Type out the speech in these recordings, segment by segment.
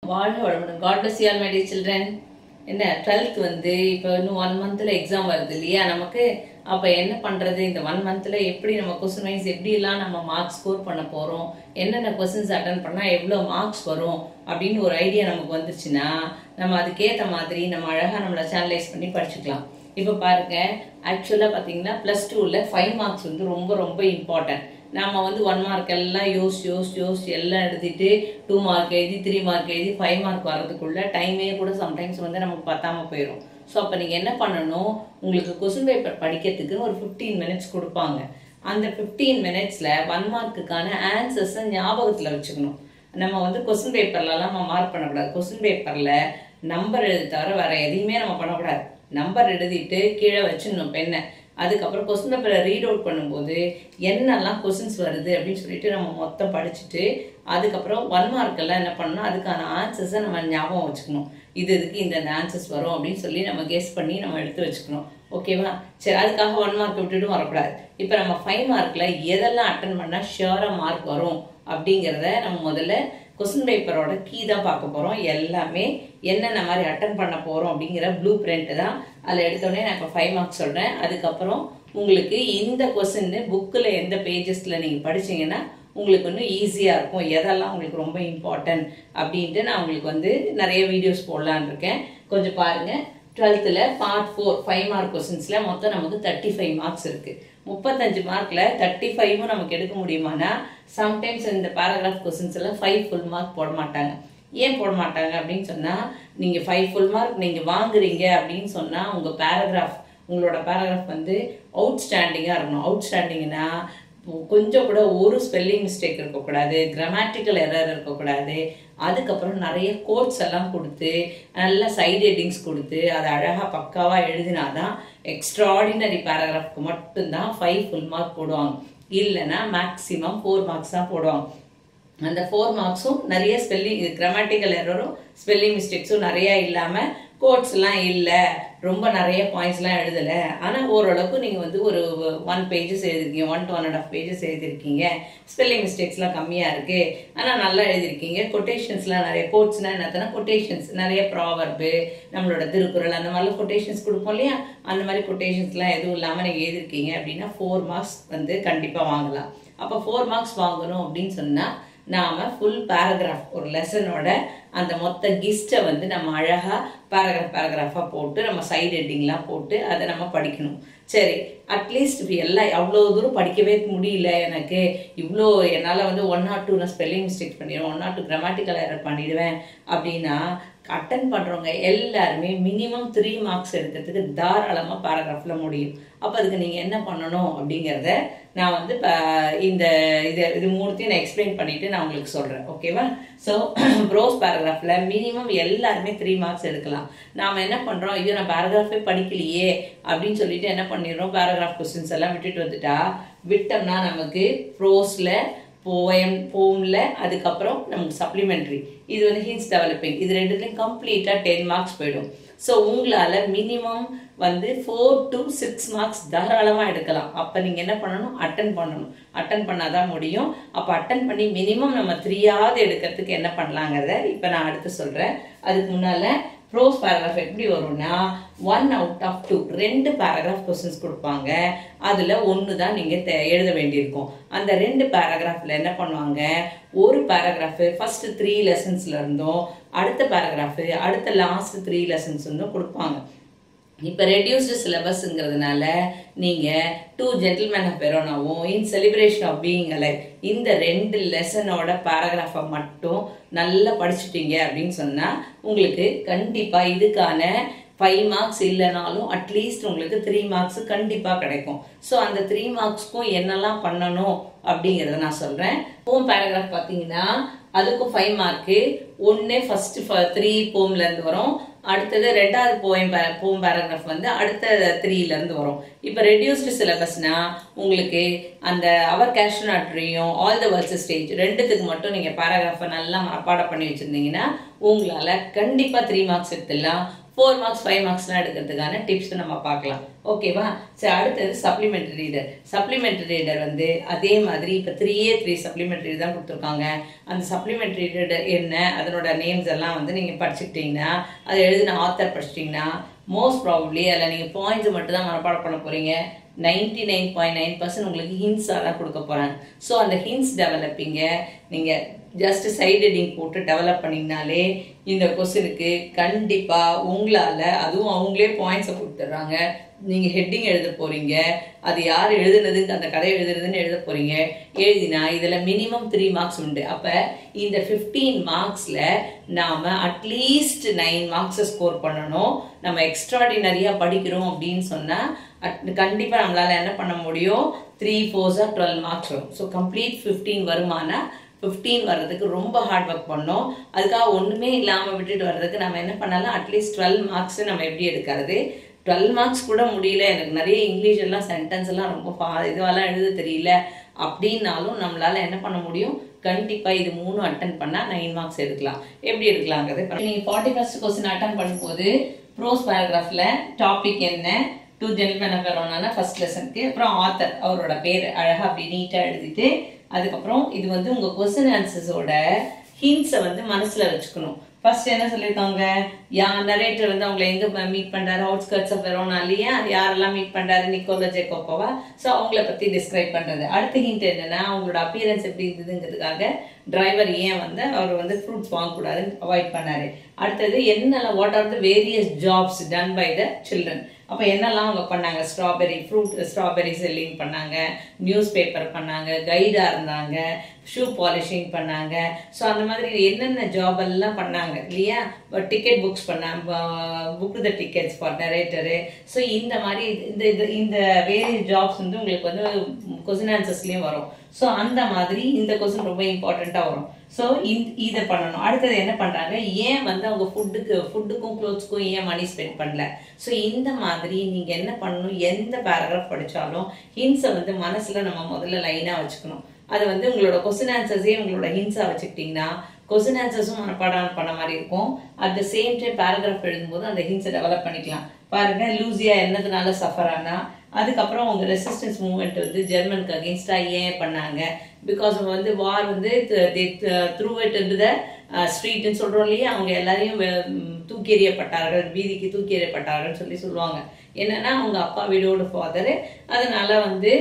வாழ்க வளமுடன் God bless you all my dear children என்ன டுவெல்த் வந்து இப்போ இன்னும் ஒன் மந்த்ல எக்ஸாம் வருது இல்லையா நமக்கு அப்போ என்ன பண்றது இந்த ஒன் மந்த்ல எப்படி நம்ம கொஸ்டின் வைஸ் எப்படி எல்லாம் நம்ம மார்க்ஸ் ஸ்கோர் பண்ண போறோம் என்னென்ன கொஸ்டின்ஸ் அட்டன் பண்ணா எவ்வளோ மார்க்ஸ் வரும் அப்படின்னு ஒரு ஐடியா நமக்கு வந்துச்சுன்னா நம்ம அதுக்கேற்ற மாதிரி நம்ம அழகா நம்மளை சேனலைஸ் பண்ணி படிச்சுக்கலாம் இப்போ பாருங்க ஆக்சுவலாக பார்த்தீங்கன்னா ப்ளஸ் டூவில் ஃபைவ் மார்க்ஸ் வந்து ரொம்ப ரொம்ப இம்பார்ட்டன்ட் நம்ம வந்து ஒன் மார்க் எல்லாம் யோசிச்சு யோசிச்சு யோசிச்சு எல்லாம் எழுதிட்டு டூ மார்க் எழுதி த்ரீ மார்க் எழுதி ஃபைவ் மார்க் வர்றதுக்குள்ள டைமே கூட சம்டைம்ஸ் வந்து நமக்கு பத்தாம போயிடும் ஸோ அப்போ நீங்கள் என்ன பண்ணணும் உங்களுக்கு கொஸ்டின் பேப்பர் படிக்கிறதுக்கு ஒரு ஃபிஃப்டீன் மினிட்ஸ் கொடுப்பாங்க அந்த ஃபிஃப்டீன் மினிட்ஸில் ஒன் மார்க்குக்கான ஆன்சர்ஸை ஞாபகத்தில் வச்சுக்கணும் நம்ம வந்து கொஸ்டின் பேப்பர்லலாம் நம்ம மார்க் பண்ணக்கூடாது கொஸ்டின் பேப்பரில் நம்பர் எழுதி தவிர வேற எதையுமே நம்ம பண்ணக்கூடாது நம்பர் எழுதிட்டு கீழே வச்சிடணும் பெண்ணை அதுக்கப்புறம் கொஸ்டின் பேப்பரை ரீட் அவுட் பண்ணும்போது என்னெல்லாம் கொஸ்டின்ஸ் வருது அப்படின்னு சொல்லிட்டு நம்ம மொத்தம் படிச்சுட்டு அதுக்கப்புறம் ஒன் மார்க்கெல்லாம் என்ன பண்ணணும் அதுக்கான ஆன்சர்ஸை நம்ம ஞாபகம் வச்சுக்கணும் இது இதுக்கு இந்த ஆன்சர்ஸ் வரும் அப்படின்னு சொல்லி நம்ம கெஸ் பண்ணி நம்ம எடுத்து வச்சுக்கணும் ஓகேவா சரி அதுக்காக ஒன் மார்க் விட்டுட்டும் வரக்கூடாது இப்போ நம்ம ஃபைவ் மார்க்கில் எதெல்லாம் அட்டன் பண்ணால் ஷியோராக மார்க் வரும் அப்படிங்கிறத நம்ம முதல்ல கொஸ்டின் பேப்பரோட கீ தான் பார்க்க போகிறோம் எல்லாமே என்னென்ன மாதிரி அட்டன் பண்ண போகிறோம் அப்படிங்கிற ப்ளூ பிரிண்ட் தான் அதில் எடுத்தோடனே நான் இப்போ ஃபைவ் மார்க்ஸ் சொல்கிறேன் அதுக்கப்புறம் உங்களுக்கு இந்த கொஸ்டின் புக்கில் எந்த பேஜஸில் நீங்கள் படிச்சீங்கன்னா உங்களுக்கு இன்னும் ஈஸியாக இருக்கும் எதெல்லாம் உங்களுக்கு ரொம்ப இம்பார்ட்டன்ட் அப்படின்ட்டு நான் உங்களுக்கு வந்து நிறைய வீடியோஸ் போடலான்னு இருக்கேன் கொஞ்சம் பாருங்கள் டுவெல்த்தில் பார்ட் ஃபோர் ஃபைவ் மார்க் கொஸ்டின்ஸில் மொத்தம் நமக்கு தேர்ட்டி ஃபைவ் மார்க்ஸ் இருக்குது முப்பத்தஞ்சு மார்க்கில் தேர்ட்டி ஃபைவும் நமக்கு எடுக்க முடியுமானா சம்டைம்ஸ் இந்த பேராகிராஃப் கொஸ்டின்ஸ் எல்லாம் ஃபைவ் ஃபுல் மார்க் போட மாட்டாங்க ஏன் போட மாட்டாங்க அப்படின்னு சொன்னால் நீங்கள் ஃபைவ் ஃபுல் மார்க் நீங்கள் வாங்குறீங்க அப்படின்னு சொன்னால் உங்கள் பேராகிராஃப் உங்களோட பேராகிராஃப் வந்து அவுட் ஸ்டாண்டிங்காக இருக்கணும் அவுட் ஸ்டாண்டிங்னா கொஞ்சம் கூட ஒரு ஸ்பெல்லிங் மிஸ்டேக் இருக்கக்கூடாது கிராமட்டிக்கல் எரர் இருக்கக்கூடாது அதுக்கப்புறம் நிறைய கோட்ஸ் எல்லாம் கொடுத்து நல்ல சைட் ஹெட்டிங்ஸ் கொடுத்து அதை அழகாக பக்காவாக எழுதினாதான் எக்ஸ்ட்ராடினரி பேராகிராஃப்க்கு மட்டும்தான் ஃபைவ் ஃபுல் மார்க் போடுவாங்க இல்லைன்னா மேக்ஸிமம் ஃபோர் மார்க்ஸ் தான் போடுவாங்க அந்த ஃபோர் மார்க்ஸும் நிறைய ஸ்பெல்லிங் கிராமட்டிக்கல் எரரும் ஸ்பெல்லிங் மிஸ்டேக்ஸும் நிறைய இல்லாமல் கோட்ஸ்லாம் இல்லை ரொம்ப நிறைய பாயிண்ட்ஸ்லாம் எழுதலை ஆனால் ஓரளவுக்கு நீங்கள் வந்து ஒரு ஒன் பேஜஸ் எழுதிருக்கீங்க one to one and half pages எழுதிருக்கீங்க ஸ்பெல்லிங் மிஸ்டேக்ஸ்லாம் கம்மியாக இருக்குது ஆனால் நல்லா எழுதிருக்கீங்க கொட்டேஷன்ஸ்லாம் நிறைய கோட்ஸ்னால் என்னத்தனா கொட்டேஷன்ஸ் நிறைய ப்ராவர்பு நம்மளோட திருக்குறள் அந்த மாதிரிலாம் கொட்டேஷன்ஸ் கொடுப்போம் இல்லையா அந்த மாதிரி கொட்டேஷன்ஸ்லாம் எதுவும் இல்லாமல் நீங்கள் எழுதிருக்கீங்க அப்படின்னா ஃபோர் மார்க்ஸ் வந்து கண்டிப்பாக வாங்கலாம் அப்போ ஃபோர் மார்க்ஸ் வாங்கணும் அப்படின்னு சொன்னால் நாம் ஃபுல் பேராகிராஃப் ஒரு லெசனோட அந்த மொத்த கிஸ்ட்டை வந்து நம்ம அழகாக பேராகிராஃப் பேராகிராஃபாக போட்டு நம்ம சைடு ஹெட்டிங்லாம் போட்டு அதை நம்ம படிக்கணும் சரி அட்லீஸ்ட் இப்போ எல்லாம் அவ்வளோ தூரம் படிக்கவே முடியல எனக்கு இவ்வளோ என்னால் வந்து ஒன் ஆர் டூ நான் ஸ்பெல்லிங் மிஸ்டேக் பண்ணிடுவேன் one or two grammatical error பண்ணிடுவேன் அப்படின்னா அட்டன் பண்ணுறவங்க எல்லாருமே மினிமம் த்ரீ மார்க்ஸ் எடுக்கிறதுக்கு தாராளமாக பேராகிராஃபில் முடியும் அப்போ அதுக்கு நீங்கள் என்ன பண்ணணும் அப்படிங்கிறத நான் வந்து இப்போ இந்த இது இது மூணுத்தையும் நான் எக்ஸ்பிளைன் பண்ணிவிட்டு நான் உங்களுக்கு சொல்கிறேன் ஓகேவா ஸோ ப்ரோஸ் பேராகிராஃபில் மினிமம் எல்லாருமே த்ரீ மார்க்ஸ் எடுக்கலாம் நாம் என்ன பண்ணுறோம் ஐயோ நான் பேராகிராஃபே படிக்கலையே அப்படின்னு சொல்லிட்டு என்ன பண்ணிடுறோம் பேராகிராஃப் கொஸ்டின்ஸ் எல்லாம் விட்டுட்டு வந்துட்டா விட்டோம்னா நமக்கு ப்ரோஸில் போயம் போமில் அதுக்கப்புறம் நமக்கு சப்ளிமெண்ட்ரி இது வந்து ஹின்ஸ் டெவலப்பிங் இது ரெண்டுத்துலையும் கம்ப்ளீட்டாக டென் மார்க்ஸ் போயிடும் ஸோ உங்களால் மினிமம் வந்து ஃபோர் டு சிக்ஸ் மார்க்ஸ் தாராளமாக எடுக்கலாம் அப்போ நீங்கள் என்ன பண்ணணும் அட்டன் பண்ணணும் அட்டன் பண்ணால் தான் முடியும் அப்போ அட்டன் பண்ணி மினிமம் நம்ம த்ரீயாவது எடுக்கிறதுக்கு என்ன பண்ணலாங்கிறத இப்போ நான் அடுத்து சொல்கிறேன் அதுக்கு முன்னால் ப்ரோஸ் பேராகிராஃப் எப்படி வரும்னா ஒன் அவுட் ஆஃப் டூ ரெண்டு பேராகிராஃப் கொஸ்டின்ஸ் கொடுப்பாங்க அதில் ஒன்று தான் நீங்கள் எழுத வேண்டியிருக்கும் அந்த ரெண்டு பேராகிராஃபில் என்ன பண்ணுவாங்க ஒரு பேராகிராஃபு ஃபஸ்ட்டு த்ரீ லெசன்ஸ்ல இருந்தும் அடுத்த பேராகிராஃபு அடுத்த லாஸ்ட் த்ரீ லெசன்ஸ் இருந்தும் கொடுப்பாங்க இப்போ ரெடியூஸ்டு சிலபஸ்ங்கிறதுனால நீங்கள் டூ ஜென்டில்மேன் ஆஃப் பெரோனாவும் in celebration of being alive இந்த ரெண்டு லெசனோட பேராகிராஃபை மட்டும் நல்லா படிச்சுட்டீங்க அப்படின்னு சொன்னால் உங்களுக்கு கண்டிப்பாக இதுக்கான ஃபைவ் மார்க்ஸ் இல்லைனாலும் அட்லீஸ்ட் உங்களுக்கு த்ரீ மார்க்ஸ் கண்டிப்பாக கிடைக்கும் ஸோ அந்த த்ரீ மார்க்ஸ்க்கும் என்னெல்லாம் பண்ணணும் அப்படிங்கிறத நான் சொல்கிறேன் ஹோம் பேராகிராஃப் பார்த்தீங்கன்னா அதுக்கும் ஃபைவ் மார்க்கு ஒன்று ஃபஸ்ட்டு த்ரீ போம்லேருந்து வரும் அடுத்தது ரெண்டாவது போயம் போம் பேராகிராஃப் வந்து அடுத்த த்ரீலேருந்து வரும் இப்போ ரெடியூஸ்டு சிலபஸ்னா உங்களுக்கு அந்த அவர் கேஷ்னாட்ரியும் ஆல் த வேர்ல்ஸ் ஸ்டேஜ் ரெண்டுத்துக்கு மட்டும் நீங்கள் பேராகிராஃபை நல்லா மனப்பாடம் பண்ணி வச்சுருந்தீங்கன்னா உங்களால் கண்டிப்பாக த்ரீ மார்க்ஸ் எடுத்துடலாம் ஃபோர் மார்க்ஸ் ஃபைவ் மார்க்ஸ்லாம் எடுக்கிறதுக்கான டிப்ஸ் நம்ம பார்க்கலாம் ஓகேவா சரி அடுத்தது சப்ளிமெண்ட்ரி ரீடர் சப்ளிமெண்ட்ரி ரீடர் வந்து அதே மாதிரி இப்போ த்ரீயே த்ரீ சப்ளிமெண்ட்ரி தான் கொடுத்துருக்காங்க அந்த சப்ளிமெண்ட்ரி ரீடர் என்ன அதனோட நேம்ஸ் எல்லாம் வந்து நீங்கள் படிச்சுக்கிட்டீங்கன்னா அதை எழுதின ஆத்தர் படிச்சிட்டிங்கன்னா மோஸ்ட் ப்ராபப்ளி அதில் நீங்கள் பாயிண்ட்ஸ் மட்டும் தான் மனப்பாடம் பண்ண போகிறீங்க ninety nine point nine percent உங்களுக்கு ஹின்ஸாக தான் கொடுக்க போகிறாங்க ஸோ அந்த ஹின்ஸ் டெவலப்பிங்க நீங்கள் ஜஸ்ட் சைட் ஹெட்டிங் போட்டு டெவலப் பண்ணிங்கனாலே இந்த கொஸ்டினுக்கு கண்டிப்பாக உங்களால் அதுவும் அவங்களே பாயிண்ட்ஸை கொடுத்துட்றாங்க நீங்கள் ஹெட்டிங் எழுத போகிறீங்க அது யார் எழுதுனதுக்கு அந்த கதை எழுதுனதுன்னு எழுத போகிறீங்க எழுதினா இதில் மினிமம் த்ரீ மார்க்ஸ் உண்டு அப்போ இந்த ஃபிஃப்டீன் மார்க்ஸில் நாம் அட்லீஸ்ட் நைன் மார்க்ஸை ஸ்கோர் பண்ணணும் நம்ம எக்ஸ்ட்ராடினரியாக படிக்கிறோம் அப்படின்னு சொன்னால் கண்டிப்பாக நம்மளால் என்ன பண்ண முடியும் த்ரீ ஃபோர்ஸாக டுவெல் மார்க்ஸ் வரும் ஸோ கம்ப்ளீட் ஃபிஃப்டீன் வருமானா ஃபிஃப்டீன் வர்றதுக்கு ரொம்ப ஹார்ட் ஒர்க் பண்ணோம் அதுக்காக ஒன்றுமே இல்லாமல் விட்டுட்டு வர்றதுக்கு நம்ம என்ன பண்ணலாம் அட்லீஸ்ட் டுவெல் மார்க்ஸ் நம்ம எப்படி எடுக்கிறது டுவெல் மார்க்ஸ் கூட முடியல எனக்கு நிறைய இங்கிலீஷ் எல்லாம் சென்டென்ஸ் எல்லாம் ரொம்ப பா இதுவெல்லாம் எழுத தெரியல அப்படின்னாலும் நம்மளால என்ன பண்ண முடியும் கண்டிப்பா இது மூணு அட்டன் பண்ணா நைன் மார்க்ஸ் எடுக்கலாம் எப்படி எடுக்கலாங்கிறது நீங்க ஃபார்ட்டி ஃபர்ஸ்ட் கொஸ்டின் அட்டன் பண்ணும்போது ப்ரோஸ் பேராகிராஃப்ல டாபிக் என்ன டூ ஜென்மன் அஃபரோனான ஃபர்ஸ்ட் லெசனுக்கு அப்புறம் ஆத்தர் அவரோட பேர் அழகா அப்படி நீட்டா எழுதிட்டு அதுக்கப்புறம் இது வந்து உங்க கொஸ்டின் ஆன்சர்ஸோட ஹிண்ட்ஸை வந்து மனசுல வச்சுக்கணும் ஃபர்ஸ்ட் என்ன சொல்லியிருக்காங்க யா நரேட்டர் வந்து அவங்களை எங்க மீட் பண்றாரு அவுட்ஸ்கர்ட்ஸ் ஆஃப் வெரோனா இல்லையா யாரெல்லாம் மீட் பண்றாரு நிக்கோலா ஜேக்கோப்பாவா ஸோ அவங்கள பத்தி டிஸ்கிரைப் பண்றது அடுத்த ஹிண்ட் என்னன்னா அவங்களோட அப்பியரன்ஸ் எப்படி இருந்ததுங்கிறதுக்காக டிரைவர் ஏன் வந்து அவர் வந்து ஃப்ரூட்ஸ் வாங்கக்கூடாதுன்னு அவாய்ட் பண்ணாரு அடுத்தது என்னெல்லாம் what are the various jobs done by the children அப்போ என்னெல்லாம் அவங்க பண்ணாங்க ஸ்ட்ராபெரி ஃப்ரூட் ஸ்ட்ராபெரி செல்லிங் பண்ணாங்க நியூஸ் பேப்பர் பண்ணாங்க கைடாக இருந்தாங்க ஷூ பாலிஷிங் பண்ணாங்க ஸோ அந்த மாதிரி என்னென்ன ஜாப் எல்லாம் பண்ணாங்க இல்லையா டிக்கெட் புக்ஸ் பண்ணாங்க book the tickets for narrator so இந்த மாதிரி இந்த இது இந்த வேரியஸ் ஜாப்ஸ் வந்து உங்களுக்கு வந்து கொஸ்டின் ஆன்சர்ஸ்லேயும் வரும் ஸோ அந்த மாதிரி இந்த கொஸ்டின் ரொம்ப இம்பார்ட்டண்ட்டாக வரும் ஸோ இதை பண்ணணும் அடுத்தது என்ன பண்ணுறாங்க ஏன் வந்து அவங்க ஃபுட்டுக்கு ஃபுட்டுக்கும் க்ளோத்ஸ்க்கும் ஏன் மணி ஸ்பெண்ட் பண்ணல ஸோ இந்த மாதிரி நீங்கள் என்ன பண்ணணும் எந்த பேராகிராஃப் படித்தாலும் ஹின்ஸை வந்து மனசில் நம்ம முதல்ல லைனாக வச்சுக்கணும் அது வந்து உங்களோட கொஸ்டின் ஆன்சர்ஸே உங்களோட ஹின்ஸாக வச்சுக்கிட்டிங்கன்னா கொஸ்டின் ஆன்சர்ஸும் மனப்பாடம் பண்ண மாதிரி இருக்கும் at the same time paragraph எழுதும்போது அந்த ஹின்ஸை டெவலப் பண்ணிக்கலாம் பாருங்க லூசியா என்னதுனால சஃபர் ஆனா அதுக்கப்புறம் அவங்க ரெசிஸ்டன்ஸ் மூவ்மெண்ட் வந்து ஜெர்மனுக்கு அகேன்ஸ்டா ஏன் பண்ணாங்க பிகாஸ் வந்து வார் வந்து த்ரூ இட் இன்டு த ஸ்ட்ரீட்னு சொல்றோம் இல்லையா அவங்க எல்லாரையும் தூக்கி எறியப்பட்டார்கள் வீதிக்கு தூக்கி எறியப்பட்டார்கள் சொல்லி சொல்லுவாங்க என்னன்னா அவங்க அப்பா வீடோட ஃபாதரு அதனால வந்து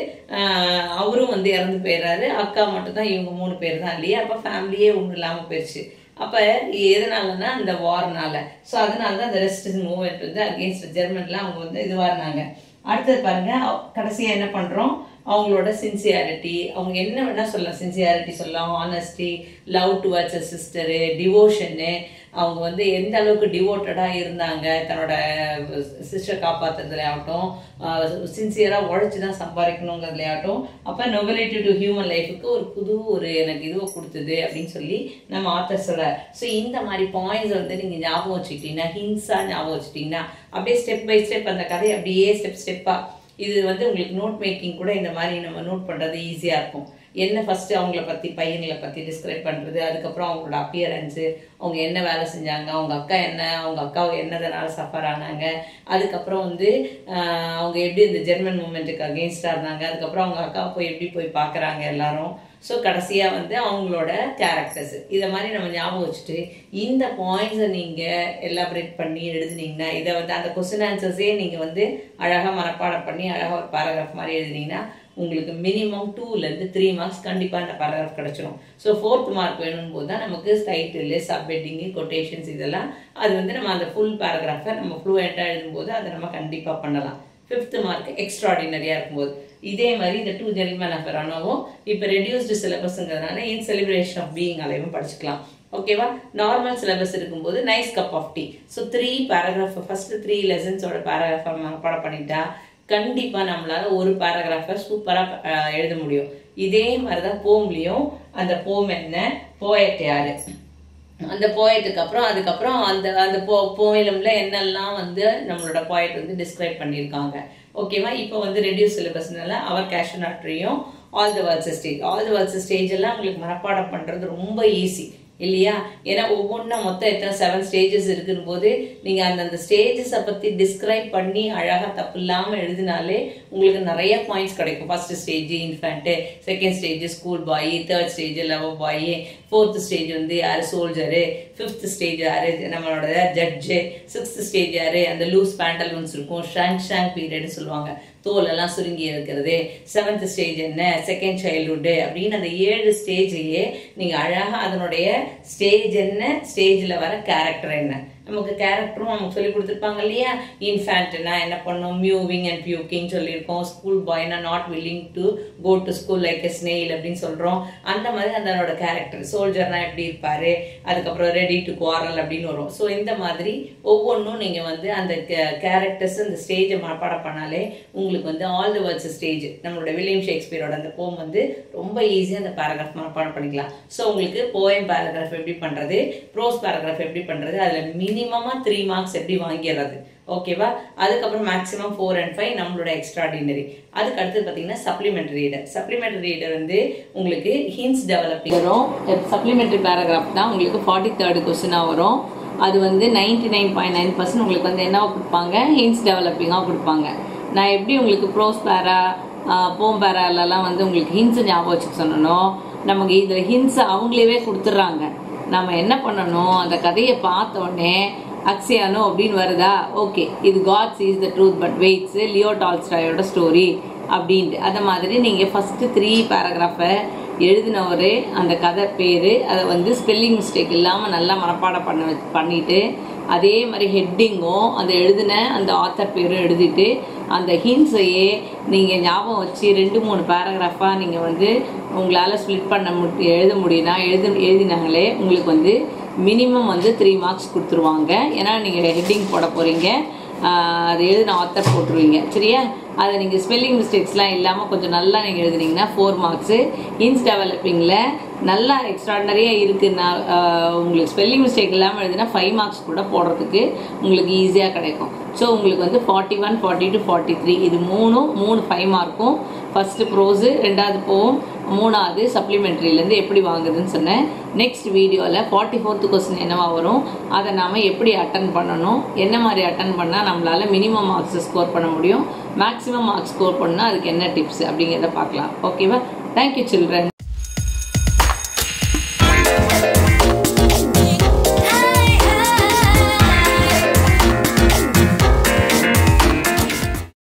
அவரும் வந்து இறந்து போயிடுறாரு அக்கா மட்டும் தான் இவங்க மூணு பேர் தான் இல்லையா அப்போ ஃபேமிலியே ஒன்றும் இல்லாமல் போயிடுச்சு அப்போ எதனாலன்னா அந்த வார்னால ஸோ அதனால தான் அந்த ரெசிஸ்டன்ஸ் மூவ்மெண்ட் வந்து அகேன்ஸ்ட் ஜெர்மன்ல அவங்க வந்து இதுவாக இருந்தாங்க அடுத்தது பாருங்க கடைசியாக என்ன பண்ணுறோம் அவங்களோட சின்சியாரிட்டி அவங்க என்ன வேணா சொல்லலாம் சின்சியாரிட்டி சொல்லலாம் honesty love towards a sister devotion அவங்க வந்து எந்த அளவுக்கு டிவோட்டடாக இருந்தாங்க தன்னோட சிஸ்டர் காப்பாற்றுறதுல ஆகட்டும் சின்சியராக உழைச்சி தான் சம்பாதிக்கணுங்கிறதுல ஆகட்டும் அப்போ நொபலிட்டி டு ஹியூமன் லைஃபுக்கு ஒரு புது ஒரு எனக்கு இதுவை கொடுத்தது அப்படின்னு சொல்லி நம்ம ஆத்தர் சொல்கிறார் ஸோ இந்த மாதிரி பாயிண்ட்ஸ் வந்து நீங்கள் ஞாபகம் வச்சுக்கிட்டீங்கன்னா ஹின்ஸாக ஞாபகம் வச்சுக்கிட்டீங்கன்னா அப்படியே ஸ்டெப் பை ஸ்டெப் அந்த கதையை அப்படியே ஸ்டெப் ஸ்டெப்பாக இது வந்து உங்களுக்கு நோட் மேக்கிங் கூட இந்த மாதிரி நம்ம நோட் பண்ணுறது ஈஸியாக இருக்கும் என்ன ஃபர்ஸ்ட் அவங்கள பற்றி பையன்களை பற்றி டிஸ்கிரைப் பண்ணுறது அதுக்கப்புறம் அவங்களோட அப்பியரன்ஸு அவங்க என்ன வேலை செஞ்சாங்க அவங்க அக்கா என்ன அவங்க அக்காவை என்னதனால சஃபர் ஆனாங்க அதுக்கப்புறம் வந்து அவங்க எப்படி இந்த ஜெர்மன் மூமெண்ட்டுக்கு அகேன்ஸ்டாக இருந்தாங்க அதுக்கப்புறம் அவங்க அக்காவை போய் எப்படி போய் பார்க்குறாங்க எல்லாரும் ஸோ கடைசியாக வந்து அவங்களோட கேரக்டர்ஸ் இதை மாதிரி நம்ம ஞாபகம் வச்சுட்டு இந்த பாயிண்ட்ஸை நீங்கள் எலாபரேட் பண்ணி எழுதுனீங்கன்னா இதை வந்து அந்த கொஸ்டின் ஆன்சர்ஸே நீங்கள் வந்து அழகாக மனப்பாடம் பண்ணி அழகாக ஒரு பேராகிராஃப் மாதிரி எழுதுனீங்கன்னா உங்களுக்கு மினிமம் டூலேருந்து த்ரீ மார்க்ஸ் கண்டிப்பாக அந்த பேராகிராஃப் கிடச்சிரும் ஸோ ஃபோர்த் மார்க் வேணும் போது தான் நமக்கு டைட்டில் சப்ஹெட்டிங்கு கொட்டேஷன்ஸ் இதெல்லாம் அது வந்து நம்ம அந்த ஃபுல் பேராகிராஃபை நம்ம ஃப்ளூயண்ட்டாக எழுதும்போது அதை நம்ம கண்டிப்பாக பண்ணலாம் ஃபிஃப்த் மார்க் எக்ஸ்ட்ராடினரியாக இருக்கும்போது இதே மாதிரி இந்த டூ ஜென்மன் அஃபரானோவும் இப்போ ரெடியூஸ்டு சிலபஸ்ங்கிறதுனால இன் செலிப்ரேஷன் ஆஃப் பீயிங் அலைவும் படிச்சுக்கலாம் ஓகேவா நார்மல் சிலபஸ் இருக்கும்போது nice cup of tea so three paragraph first three லெசன்ஸோட பேராகிராஃபை மனப்பாடம் பண்ணிட்டா கண்டிப்பாக நம்மளால ஒரு பேராகிராஃபை சூப்பராக எழுத முடியும் இதே மாதிரி தான் போம்லேயும் அந்த போம் என்ன போயட் யாரு அந்த போயட்டுக்கு அப்புறம் அதுக்கப்புறம் அந்த அந்த போ போயிலம்ல என்னெல்லாம் வந்து நம்மளோட போயட் வந்து டிஸ்கிரைப் பண்ணியிருக்காங்க ஓகேவா இப்போ வந்து ரெடியூஸ் சிலபஸ்னால அவர் கேஷனாட்ரியும் all the world's stage all the world's stage எல்லாம் உங்களுக்கு மனப்பாடம் பண்ணுறது ரொம்ப ஈஸி இல்லையா ஏன்னா ஒவ்வொன்றும் மொத்தம் எத்தனை செவன் ஸ்டேஜஸ் இருக்குன்னு போது நீங்கள் அந்தந்த ஸ்டேஜஸை பற்றி டிஸ்கிரைப் பண்ணி அழகாக தப்பு இல்லாமல் எழுதினாலே உங்களுக்கு நிறைய பாயிண்ட்ஸ் கிடைக்கும் first stage infant second stage school boy third stage love boy fourth stage வந்து யார் சோல்ஜரு ஃபிஃப்த் ஸ்டேஜ் யார் நம்மளோட ஜட்ஜு சிக்ஸ்த் ஸ்டேஜ் யார் அந்த லூஸ் பேண்டலூன்ஸ் இருக்கும் ஷாங்க் ஷாங்க் பீரியட்னு சொல்லுவாங்க தோல் எல்லாம் சுருங்கி இருக்கிறது செவன்த் ஸ்டேஜ் என்ன செகண்ட் சைல்டுஹுட்டு அப்படின்னு அந்த ஏழு ஸ்டேஜையே நீங்கள் அழகாக அதனுடைய ஸ்டேஜ் என்ன ஸ்டேஜில் வர கேரக்டர் என்ன நமக்கு கேரக்டரும் நமக்கு சொல்லி கொடுத்துருப்பாங்க இல்லையா இன்ஃபேண்ட்னா என்ன பண்ணும் மியூவிங் அண்ட் பியூக்கிங் சொல்லியிருக்கோம் ஸ்கூல் பாய்னா not willing to go to school like a snail அப்படின்னு சொல்கிறோம் அந்த மாதிரி அதனோட கேரக்டர் சோல்ஜர்னா எப்படி இருப்பார் அதுக்கப்புறம் ரெடி டு குவாரல் அப்படின்னு வரும் ஸோ இந்த மாதிரி ஒவ்வொன்றும் நீங்கள் வந்து அந்த கேரக்டர்ஸ் அந்த ஸ்டேஜை மனப்பாடம் பண்ணாலே உங்களுக்கு வந்து ஆல் தி வேர்ட்ஸ் ஸ்டேஜ் நம்மளோட வில்லியம் ஷேக்ஸ்பியரோட அந்த போம் வந்து ரொம்ப ஈஸியாக அந்த பேராகிராஃப் மனப்பாடம் பண்ணிக்கலாம் ஸோ உங்களுக்கு போயம் பேராகிராஃப் எப்படி பண்ணுறது ப்ரோஸ் பேராகிராஃப் எப்படி பண்ணுறது அதில் மினிமமாக த்ரீ மார்க்ஸ் எப்படி வாங்கிடுறது ஓகேவா அதுக்கப்புறம் மேக்ஸிமம் ஃபோர் அண்ட் ஃபைவ் நம்மளோட எக்ஸ்ட்ராடினரி அதுக்கு அடுத்து பார்த்தீங்கன்னா சப்ளிமெண்ட்ரி ரீடர் சப்ளிமெண்ட்ரி ரீடர் வந்து உங்களுக்கு ஹின்ஸ் டெவலப்பிங் வரும் சப்ளிமெண்ட்ரி பேராகிராஃப் தான் உங்களுக்கு ஃபார்ட்டி தேர்டு கொஸ்டினாக வரும் அது வந்து ninety nine point nine percent உங்களுக்கு வந்து என்னவா கொடுப்பாங்க ஹின்ஸ் டெவலப்பிங்காக கொடுப்பாங்க நான் எப்படி உங்களுக்கு ப்ரோஸ் பேரா போம் பேராலெல்லாம் வந்து உங்களுக்கு ஹின்ஸ் ஞாபகம் வச்சுக்க சொன்னனோ நமக்கு இதில் ஹின்ஸ் அவங்களே கொடுத்துட்றாங்க நம்ம என்ன பண்ணணும் அந்த கதையை பார்த்த உடனே அக்ஸியானோ அப்படின்னு வருதா ஓகே இது God's is the truth but waits Leo டால்ஸ்டாயோட ஸ்டோரி அப்படின்ட்டு அந்த மாதிரி நீங்கள் ஃபஸ்ட்டு த்ரீ பேராகிராஃபை எழுதினவர் அந்த கதை பேர் அதை வந்து ஸ்பெல்லிங் மிஸ்டேக் இல்லாமல் நல்லா மனப்பாடம் பண்ண வச்சு பண்ணிவிட்டு அதே மாதிரி ஹெட்டிங்கும் அந்த எழுதின அந்த ஆத்தர் பேரும் எழுதிட்டு அந்த ஹின்ஸையே நீங்கள் ஞாபகம் வச்சு ரெண்டு மூணு பேராகிராஃபாக நீங்கள் வந்து உங்களால் ஸ்ப்ளிட் பண்ண மு எழுத முடியும்னா எழுது எழுதினாங்களே உங்களுக்கு வந்து மினிமம் வந்து த்ரீ மார்க்ஸ் கொடுத்துருவாங்க ஏன்னா நீங்கள் ஹெட்டிங் போட போகிறீங்க அது எழுதின ஆத்தர் போட்டுருவீங்க சரியா அதை நீங்கள் ஸ்பெல்லிங் மிஸ்டேக்ஸ்லாம் இல்லாமல் கொஞ்சம் நல்லா நீங்கள் எழுதுனீங்கன்னா ஃபோர் மார்க்ஸு இன்ஸ் டெவலப்பிங்கில் நல்லா எக்ஸ்ட்ராடனரியாக இருக்குன்னா உங்களுக்கு ஸ்பெல்லிங் மிஸ்டேக் இல்லாமல் எழுதினா ஃபைவ் மார்க்ஸ் கூட போடுறதுக்கு உங்களுக்கு ஈஸியாக கிடைக்கும் ஸோ உங்களுக்கு வந்து forty one forty two forty three இது மூணும் மூணு ஃபைவ் மார்க்கும் ஃபஸ்ட்டு ப்ரோஸு ரெண்டாவது போவும் மூணாவது சப்ளிமெண்ட்ரிலேருந்து எப்படி வாங்குதுன்னு சொன்னேன் நெக்ஸ்ட் வீடியோவில் ஃபார்ட்டி ஃபோர்த்து கொஸ்டின் என்னவா வரும் அதை நாம் எப்படி அட்டன் பண்ணணும் என்ன மாதிரி அட்டன் பண்ணால் நம்மளால் மினிமம் மார்க்ஸ் ஸ்கோர் பண்ண முடியும் மேக்ஸிமம் மார்க்ஸ் ஸ்கோர் பண்ணால் அதுக்கு என்ன டிப்ஸ் அப்படிங்கிறத பார்க்கலாம் ஓகேவா தேங்க்யூ சில்ட்ரன்